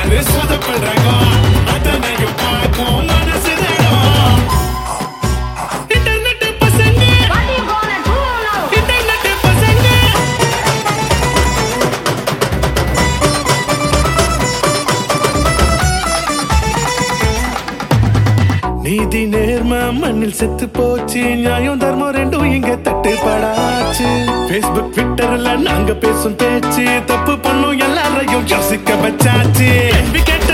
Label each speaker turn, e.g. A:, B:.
A: பாரு சொதப்படுறோம் அத்தனையும் பார்க்கும் மனசு தேடும் இன்டர்நெட் பசங்க
B: What you gonna do now?
A: Internet பசங்க நீதி நேர்ம மண்ணில் செத்து போச்சு நியாயம் தர்மம் ரெண்டும் இங்க தட்டுப்படாச்சு பேஸ்புக் ட்விட்டர்ல நாங்க பேசும் பேச்சு தப்பு பண்ணும் எல்லாரையும் யோசிக்க வச்சாச்சு கேள்வி கேட்ட